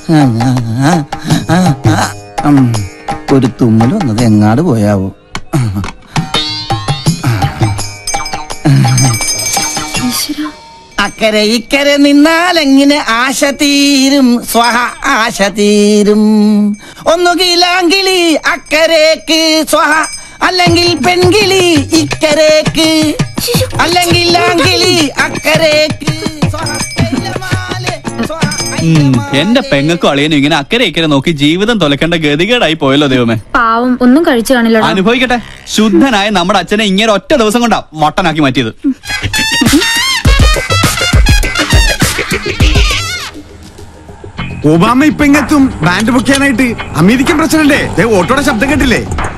ഉം. ഒരു തുമ്മൽ വന്നത് എങ്ങാട് പോയാവോ അക്കരെ ഇക്കരെ നിന്നാൽ എങ്ങനെ ആശ തീരും സ്വഹ ആശ തീരും ഒന്നുകിലാങ്കിളി അക്കരേക്ക് സ്വഹ അല്ലെങ്കിൽ പെൺകിളി ഇക്കരേക്ക് അല്ലെങ്കിൽ ആങ്കിളി അക്കരേക്ക് സ്വഹ കൈലമാലെ, സ്വഹ ഉം, ഐലമാലെ. എന്റെ പെങ്ങൾക്കും അളിയനും ഇങ്ങനെ അക്കരെ ഇക്കരെ നോക്കി ജീവിതം തൊലക്കേണ്ട ഗതികേടായി പോയല്ലോ ദൈവമേ പാവം ഒന്നും കഴിച്ചു കാണില്ലടാ അനുഭവിക്കട്ടെ ശുദ്ധനായ നമ്മുടെ അച്ഛനെ ഇങ്ങനെ ഒറ്റ ദിവസം കൊണ്ടാ മൊട്ടനാക്കി മാറ്റിയത് ഒബാമ ഇപ്പൊ ഇങ്ങെത്തും ബാൻഡ് ബുക്ക് ചെയ്യാനായിട്ട് അമേരിക്കൻ പ്രസിഡന്റ് ദേ ഓട്ടോയുടെ ശബ്ദം കേട്ടില്ലേ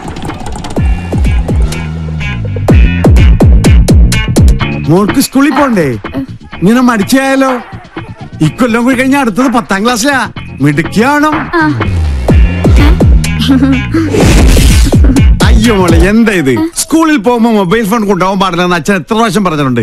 മോൾക്ക് സ്കൂളിൽ പോണ്ടേ ഇങ്ങനെ മടിച്ചായാലോ ഇക്കൊല്ലം കൂടി കഴിഞ്ഞാൽ അടുത്തത് പത്താം ക്ലാസ്സിലാ മിടുക്കിയാണോ അയ്യോ മോളെ എന്താ ഇത് സ്കൂളിൽ പോകുമ്പോ മൊബൈൽ ഫോൺ കൊണ്ടുപോകാൻ പാടില്ലെന്ന് അച്ഛൻ എത്ര പ്രാവശ്യം പറഞ്ഞിട്ടുണ്ട്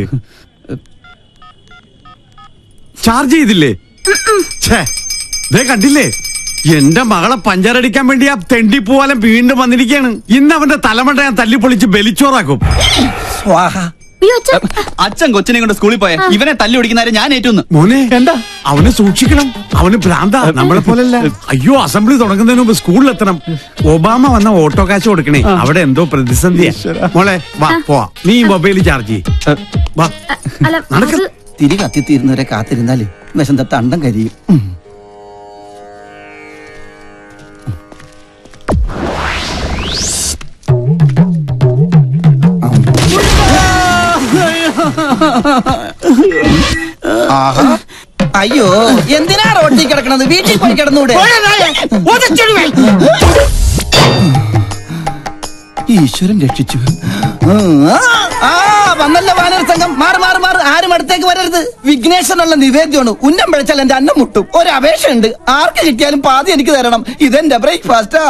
ചാർജ് ചെയ്തില്ലേ ഛേ, ദേ കണ്ടില്ലേ എന്റെ മകളെ പഞ്ചറടിക്കാൻ വേണ്ടി ആ തെണ്ടി പൂവാലം വീണ്ടും വന്നിരിക്കുകയാണ് ഇന്ന് അവന്റെ തലമണ്ട ഞാൻ തല്ലിപ്പൊളിച്ച് ബലിച്ചോറാക്കും സ്വാഹ അയ്യോ അച്ഛാ അച്ഛൻ കൊച്ചിനെ കൊണ്ട് സ്കൂളിൽ പോയ ഇവനെ തല്ലി ഓടിക്കുന്നവരെ ഞാൻ ഏറ്റുന്നു മോനെ എന്താ അവനെ സൂക്ഷിക്കണം അവന് ഭ്രാന്ത നമ്മളെ പോലല്ല അയ്യോ അസംബ്ലി തുടങ്ങുന്നതിന് മുമ്പ് സ്കൂളിലെത്തണം ഒബാമ വന്ന ഓട്ടോ കാശ് കൊടുക്കണേ അവിടെ എന്തോ പ്രതിസന്ധിയാ മോളെ വാ പോവാ നീ മൊബൈൽ ചാർജ് ചെയ്യ് വാ അല്ല നടക്ക്. അത് തിരി കത്തിത്തീരുന്നവരെ കാത്തിരുന്നാല് വിശന്ത തണ്ടം കരിയും ഉം. ആഹാ. അയ്യോ എന്തിനാ റോട്ടിൽ കിടക്കണത് വീട്ടിൽ പോയി കിടന്നൂടെ ഈശ്വരൻ രക്ഷിച്ചു ആ, ആ വന്നല്ലോ വാനർ സംഘം മാറി മാറി മാറി ആരും അടുത്തേക്ക് വരരുത് വിഘ്നേശ്വരനുള്ള നിവേദ്യമാണ് ഉന്നം പിഴച്ചാൽ എന്റെ അന്നം മുട്ടും ഒരു അപേക്ഷയുണ്ട് ആർക്ക് കിട്ടിയാലും പാതി എനിക്ക് തരണം ഇതെന്റെ ബ്രേക്ക്ഫാസ്റ്റാ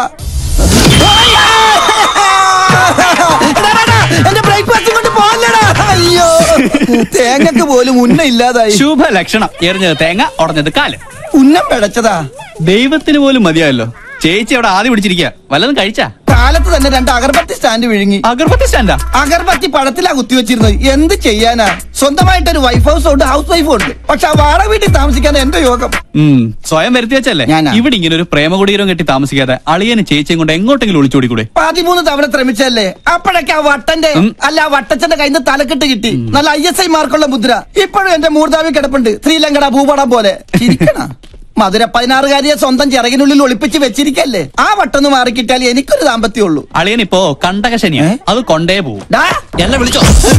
എന്റെ ബ്രേക്ക്ഫാസ്റ്റ് കൊണ്ട് പോകല്ലടാ അയ്യോ തേങ്ങക്ക് പോലും ഉന്നം ഇല്ലാതായി ശുഭ ലക്ഷണം എറിഞ്ഞത് തേങ്ങ ഉടഞ്ഞത് കാല് ഉന്നം പിഴച്ചതാ ദൈവത്തിന് പോലും മതിയായല്ലോ ചേച്ചി അവിടെ ആദ്യം പിടിച്ചിരിക്കുക വല്ലതും കഴിച്ചാ കാലത്ത് തന്നെ രണ്ട് അഗർബത്തി സ്റ്റാൻഡ് വിഴുങ്ങി അഗർബത്തി സ്റ്റാൻഡാ അഗർബത്തി പഴത്തിലാ കുത്തിവെച്ചിരുന്നത് എന്ത് ചെയ്യാനാ സ്വന്തമായിട്ടൊരു വൈഫ് ഹൗസ് ഉണ്ട് ഹൗസ് വൈഫും ഉണ്ട് പക്ഷെ ആ വാടക വീട്ടിൽ താമസിക്കാൻ എന്റെ യോഗം ഉം സ്വയം വരുത്തി വെച്ചല്ലേ ഞാനാ. ഇവിടെ ഇങ്ങനെ ഒരു പ്രേമകുടീരം കെട്ടി താമസിക്കാതെ അളിയന് ചേച്ചിയും കൊണ്ട് എങ്ങോട്ടെങ്കിലും ഒളിച്ചോടിക്കൂടെ പതിമൂന്ന് തവണ ശ്രമിച്ചല്ലേ അപ്പോഴൊക്കെ ആ വട്ടന്റെ ഉം. അല്ല ആ വട്ടച്ചന്റെ കയ്യിൽ നിന്ന് തലക്കെട്ട് കിട്ടി നല്ല ഐ എസ് ഐ മാർക്കുള്ള മുദ്ര ഇപ്പോഴും എന്റെ മൂർധാവി കിടപ്പുണ്ട് ശ്രീലങ്കട ഭൂപടം പോലെ ചിരിക്കണ മധുര പതിനാറുകാരിയെ സ്വന്തം ചിറകിനുള്ളിൽ ഒളിപ്പിച്ച് വെച്ചിരിക്കല്ലേ ആ വട്ടൊന്ന് മാറിക്കിട്ടാൽ എനിക്കൊരു ദാമ്പത്യം ഉള്ളൂ അളിയൻ ഇപ്പോ കണ്ടകശനിയാ ഏ? അത് കൊണ്ടേ പോവും ഡാ, എന്നെ വിളിച്ചോ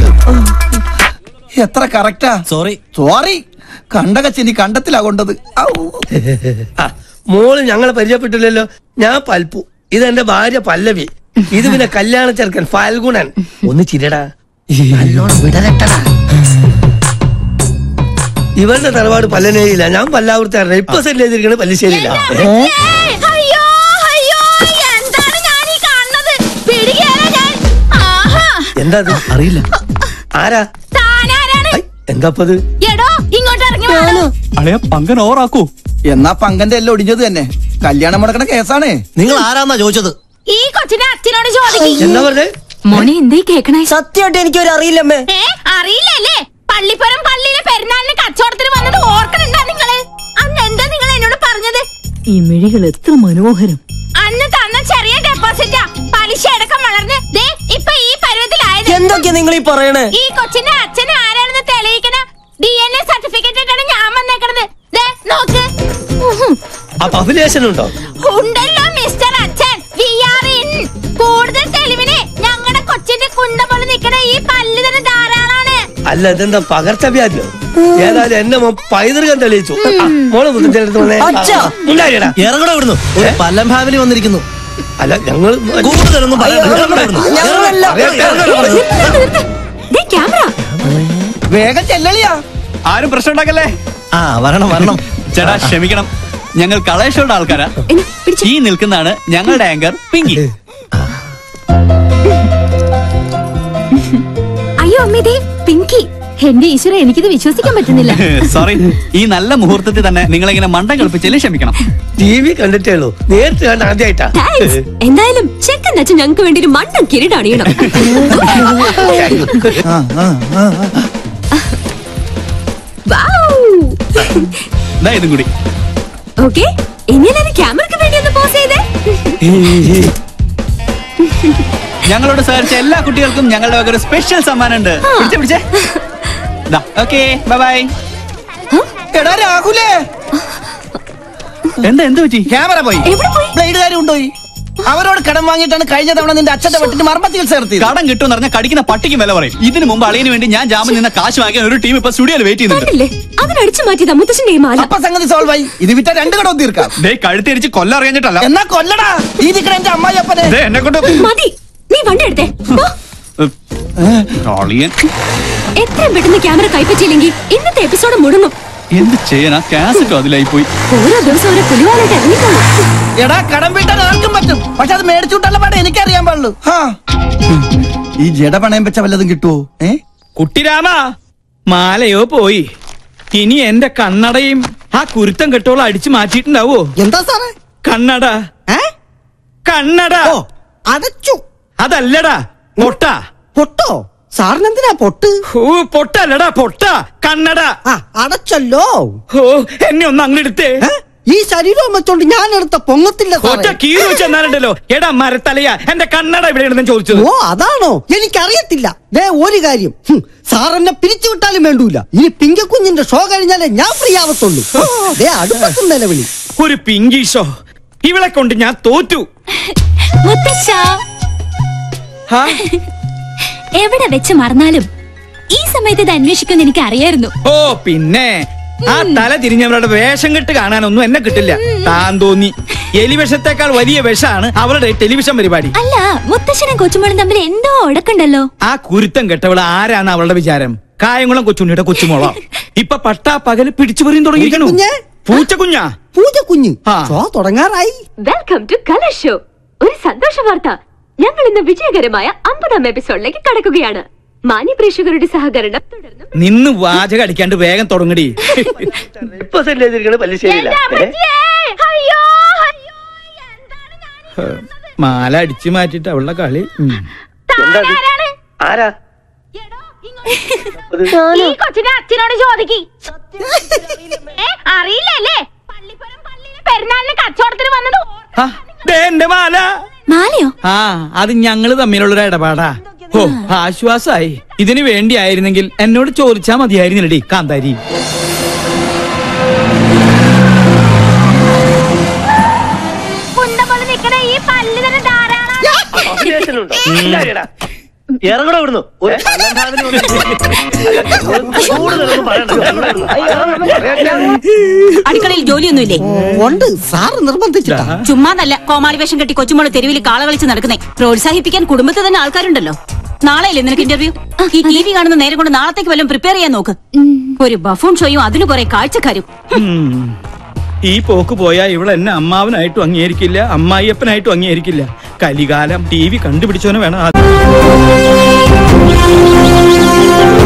എത്ര കറക്റ്റാ സോറി സോറി കണ്ടകച്ചിനി കണ്ടത്തിലാ കൊണ്ടത് ഔ. ആ, മോള് ഞങ്ങളെ പരിചയപ്പെട്ടില്ലല്ലോ ഞാൻ പൽപ്പു ഇതെന്റെ ഭാര്യ പല്ലവി ഇത് പിന്നെ കല്യാണ ചെറുക്കൻ ഫാൽഗുണൻ ഒന്ന് ചിരടാ നല്ലോണം വിടലട്ടടാ ഇവരുടെ തറവാട് പല്ലനേരിയില്ല ഞാൻ പല്ലാവൂർത്തായിരുന്നു ഇപ്പൊ സെറ്റിൽ ചെയ്തിരിക്കുന്നത് പല്ലിശ്ശേരിയില്ല ഏ? ഏയ്, അയ്യോ അയ്യോ എന്താണ് ഞാൻ ഈ കാണുന്നത് പിടികേറാ ഞാൻ ആഹാ എന്താ ഇത്? അറിയില്ല ആരാ താനാരാണ് ഐ, എന്താപ്പത് എടോ ഇങ്ങോട്ട് ഇറങ്ങി വാടോ. അളിയ പങ്കൻ ഓറാക്കൂ എന്നാ പങ്കന്റെ എല്ലാം ഒടിഞ്ഞത് തന്നെ കല്യാണം മുടക്കണ കേസാണേ നിങ്ങൾ ആരാന്നാ ചോദിച്ചത് ഈ കൊച്ചിനെ അച്ഛനോട് ചോദിക്കും എന്താ പറഞ്ഞേ മോനെ എന്തേ കേക്കണേ സത്യമായിട്ട് എനിക്കൊരു അറിയില്ലമ്മേ ഏ അറിയില്ലല്ലേ പള്ളിപ്പുറം പള്ളിയിലെ പെരുന്നാളിന് കച്ചവടത്തിന് വന്നത് ഓർക്കണുണ്ടാ നിങ്ങള് അന്ന് എന്താ നിങ്ങൾ എന്നോട് പറഞ്ഞത് ഈ മിഴികൾ എത്ര മനോഹരം അന്ന് തന്ന ചെറിയ ഡെപ്പോസിറ്റാ പലിശ അടക്കം വളർന്ന് ദേ ഇപ്പൊ ഈ പരുവത്തിലായത് എന്തൊക്കെയാ നിങ്ങൾ ഈ പറയണേ ഈ കൊച്ചിന്റെ അച്ഛൻ ആരാണെന്ന് തെളിയിക്കണ ഡി എൻ എ സർട്ടിഫിക്കറ്റ് ഇട്ടാണ് ഞാൻ വന്നേക്കണത് ദേ നോക്ക് ഉഹും. അപ്പൊ അഫിലിയേഷൻ ഉണ്ടോ ഉണ്ടല്ലോ മിസ്റ്റർ അച്ഛൻ വി ആർ ഇൻ കൂടുതൽ തെളിവിന് ഞങ്ങളുടെ കൊച്ചിന്റെ കുണ്ട പോലെ നിൽക്കണ ഈ പല്ല് തന്നെ ധാരാളാണ് അല്ല ഇതെന്താ പകർച്ചവ്യാധിയോ ഏതായാലും എന്നെ മോൻ പൈതൃകം തെളിയിച്ചു ആ, മോള് മുത്തച്ഛനടുത്ത് വന്നേ. അച്ഛാ. ഉണ്ടായിടാ ഇറങ്ങടെ ഇവിടുന്നു ഒരു പല്ലം ഫാമിലി വന്നിരിക്കുന്നു അല്ല ഞങ്ങൾ കൂടുതലൊന്നും പറയണ്ട ഇറങ്ങടെ ഇവിടുന്ന്. ഞങ്ങളല്ല ദേ ക്യാമറ വേഗം ചെല്ലളിയാ ആരും പ്രശ്നം ഉണ്ടാക്കല്ലേ ആ വരണം വരണം ചേട്ടാ ക്ഷമിക്കണം ഞങ്ങൾ കളേശ്വരുടെ ആൾക്കാരാ ഈ നിൽക്കുന്നതാണ് ഞങ്ങളുടെ ആങ്കർ പിങ്കി അയ്യോ അമ്മേ ദേ പിങ്കി എന്റെ ഈശ്വര എനിക്കിത് വിശ്വസിക്കാൻ പറ്റുന്നില്ല സോറി ഈ നല്ല മുഹൂർത്തത്തിൽ തന്നെ നിങ്ങളിങ്ങനെ മണ്ടം കളിപ്പിച്ചതിൽ ക്ഷമിക്കണം ടി വി കണ്ടിട്ടേ ഉള്ളൂ നേരിട്ട് കണ്ട ആദ്യമായിട്ടാ താങ്ക്സ് എന്തായാലും ചെക്കൻ അച്ഛൻ ഞങ്ങൾക്ക് വേണ്ടി ഒരു മണ്ണൻ കിരീടം അണിയണം ആ, ആ, ആ, ആ. ദാ ഇതും കൂടി ഓക്കെ ഇനി എല്ലാവരും ക്യാമറയ്ക്ക് വേണ്ടി ഒന്ന് പോസ് ചെയ്തേ ഞങ്ങളോട് സഹകരിച്ച എല്ലാ കുട്ടികൾക്കും ഞങ്ങളുടെ വക ഒരു സ്പെഷ്യൽ സമ്മാനം ഉണ്ട് പിടിച്ചേ പിടിച്ചേ ഓക്കെ ബൈ ബൈ എടാ രാഹുലേ എന്താ എന്ത് പറ്റി ക്യാമറ പോയി എവിടെ പോയി? ബ്ലേഡുകാർ കൊണ്ടുപോയി അവരോട് കടം വാങ്ങിയിട്ടാണ് കഴിഞ്ഞ തവണ നിന്റെ അച്ഛന്റെ വെട്ടിന് മർമ്മ ചികിത്സ നടത്തിയത് കടം കിട്ടും പറഞ്ഞാൽ കടിക്കുന്ന പട്ടിക്ക് വില പറയും ഇതിനു മുമ്പ് അളിയന് വേണ്ടി ഞാൻ ജാമ്യം നിന്ന കാശ് വാങ്ങിയ ഒരു ടീം ഇപ്പൊ സ്റ്റുഡിയോയിൽ വെയിറ്റ് ചെയ്യുന്നുണ്ട് കണ്ടില്ലേ അതിനടിച്ചു മാറ്റിയതാ മുത്തച്ഛന്റെ ഈ മാല അപ്പൊ സംഗതി സോൾവ് ആയി ഇത് വിറ്റ രണ്ട് കടവും തീർക്കാം ദേ കഴുത്തിരിച്ച് കൊല്ലം അറിയാഞ്ഞിട്ടല്ല എന്നാ കൊല്ലടാ ഈ നിക്കണ എന്റെ അമ്മായി അപ്പനെ ദേ എന്നെ കൊണ്ട് മതി നീ വണ്ടി എടുത്തേ പോ. അളിയൻ എത്രയും പെട്ടെന്ന് ക്യാമറ കൈപ്പറ്റിയില്ലെങ്കിൽ ഇന്നത്തെ എപ്പിസോഡ് മുടങ്ങും എന്ത് ചെയ്യാനാ കാസറ്റ് അതിലായി പോയി ഓരോ ദിവസം ഓരോ പുലിവാലായിട്ട് ഇറങ്ങിക്കോളൂ എടാ കടം വീട്ടാൻ ആർക്കും പറ്റും പക്ഷെ അത് മേടിച്ചുവിട്ടുള്ള പാടെ എനിക്കറിയാൻ പാടുള്ളൂ ഹാ. ഈ ജഡ പണയം വെച്ച വല്ലതും കിട്ടുവോ ഏ കുട്ടിരാമ മാലയോ പോയി ഇനി എന്റെ കണ്ണടയും ആ കുരുത്തം കെട്ടോളം അടിച്ചു മാറ്റിയിട്ടുണ്ടാവോ എന്താ സാറേ കണ്ണട ഏ കണ്ണട ഓ അടച്ചു അതല്ലടാ പൊട്ട പൊട്ടോ സാറിനെന്തിനാ പൊട്ട് ഓ പൊട്ടല്ലടാ പൊട്ട കണ്ണട ആ അടച്ചല്ലോ ഓ എന്നെ ഒന്ന് അങ്ങെടുത്തേ ഏ? ഈ ശരീരം വെച്ചോണ്ട് ഞാൻ എടുത്ത പൊങ്ങത്തില്ല ഒറ്റ സാറേ കീറി വെച്ചെന്നാലുണ്ടല്ലോ എടാ മരത്തലയാ എന്റെ കണ്ണട ഇവിടെ ഇടുന്ന ചോദിച്ചത് ഓ അതാണോ എനിക്കറിയത്തില്ല ദേ ഒരു കാര്യം ഹും, സാർ എന്നെ പിരിച്ചു വിട്ടാലും വേണ്ടൂല ഈ പിങ്കക്കുഞ്ഞിന്റെ ഷോ കഴിഞ്ഞാലേ ഞാൻ ഫ്രീ ആവത്തുള്ളൂ ദേ അടുപ്പത്തും നിലവിളി ഒരു പിങ്കീഷോ ഇവളെ കൊണ്ട് ഞാൻ തോറ്റു മുത്തശ്ശ ഹാ എവിടെ വെച്ച് മറന്നാലും ഈ സമയത്ത് ഇത് അന്വേഷിക്കുമെന്ന് എനിക്ക് അറിയായിരുന്നു ഓ പിന്നെ ആ തല തിരിഞ്ഞവരുടെ വേഷം കെട്ട് കാണാനൊന്നും എന്നെ കിട്ടില്ല താൻ തോന്നി എലിവിഷത്തെക്കാൾ വലിയ വിഷമാണ് അവരുടെ ടെലിവിഷൻ പരിപാടി അല്ല മുത്തശ്ശനും കൊച്ചുമോളും തമ്മിൽ എന്തോ ഉടക്കുണ്ടല്ലോ ആ കുരുത്തം കെട്ടവൾ ആരാണ് അവളുടെ വിചാരം കായംകുളം കൊച്ചുണ്ണിയുടെ കൊച്ചുമോളോ ഇപ്പൊ പട്ടാ പകല് പിടിച്ചു പറിയും തുടങ്ങിയിരിക്കണു പൂച്ചക്കുഞ്ഞേ? പൂച്ചക്കുഞ്ഞാ പൂജ കുഞ്ഞ് ആ. ഷോ തുടങ്ങാറായി വെൽക്കം ടു കലർ ഷോ ഒരു സന്തോഷ വാർത്ത ഞങ്ങൾ ഇന്ന് വിജയകരമായ അമ്പതാം എപ്പിസോഡിലേക്ക് കടക്കുകയാണ് മാന്യ പ്രേക്ഷകരുടെ സഹകരണം തുടർന്നും നിന്ന് വാചകം അടിക്കാണ്ട് വേഗം തുടങ്ങടി ഇപ്പൊ സെന്റ് ചെയ്തിരിക്കണ പല്ലിശ്ശേരിയില്ല എന്റെ അമ്മച്ചിയേ! അയ്യോ അയ്യോ എന്താണ് ഞാൻ മാല അടിച്ചു മാറ്റിട്ട് അവളുടെ കളി ഉം. താനാരാണ് ആരാ എടോ, ഇങ്ങോട്ട് ഈ കൊച്ചിന്റെ അച്ഛനോട് ചോദിക്കി ഏ, അറിയില്ലല്ലേ പള്ളിപ്പുറം പള്ളിയിലെ പെരുന്നാളിന് കച്ചവടത്തിന് വന്നത് ആ, ദേ എന്റെ മാല മാലയോ ആ അത് ഞങ്ങള് തമ്മിലുള്ളൊരു ഇടപാടാ ഓ ആശ്വാസായി ഇതിനു വേണ്ടിയായിരുന്നെങ്കിൽ എന്നോട് ചോദിച്ചാ മതിയായിരുന്നില്ലടി കാന്താരി കുണ്ട പോലെ നിക്കണ ഈ പല്ല് തന്നെ ധാരാളം അഭിനയത്തിലുണ്ടോ ഇല്ലാരിടാ. ഇറങ്ങണോ ഇവിടുന്ന് ഒരു പലഭാവന കൂടുതലൊന്നും പറയണ്ട. ഇറങ്ങടാ ഇവിടുന്ന്. അടുക്കളയിൽ ജോലിയൊന്നുമില്ലേ ഉണ്ട് സാറ് നിർബന്ധിച്ചിട്ടാ ചുമ്മാതല്ല കോമാളി വേഷം കെട്ടി കൊച്ചുമോള് തെരുവിൽ കാള കളിച്ച് നടക്കുന്നേ പ്രോത്സാഹിപ്പിക്കാൻ കുടുംബത്തിൽ തന്നെ ആൾക്കാരുണ്ടല്ലോ നാളെയല്ലേ നിനക്ക് ഇന്റർവ്യൂ ഈ ടി വി കാണുന്ന നേരം കൊണ്ട് നാളത്തേക്ക് വല്ലതും പ്രിപ്പയർ ചെയ്യാൻ നോക്ക് ഒരു ബഫൂൺ ഷോയും അതിന് കുറെ കാഴ്ചക്കാരും ഉം. ഈ പോക്ക് പോയാ ഇവൾ എന്നെ അമ്മാവനായിട്ടും അംഗീകരിക്കില്ല അമ്മായിയപ്പനായിട്ടും അംഗീകരിക്കില്ല കലികാലം ടി വി കണ്ടുപിടിച്ചവനെ വേണം ആ-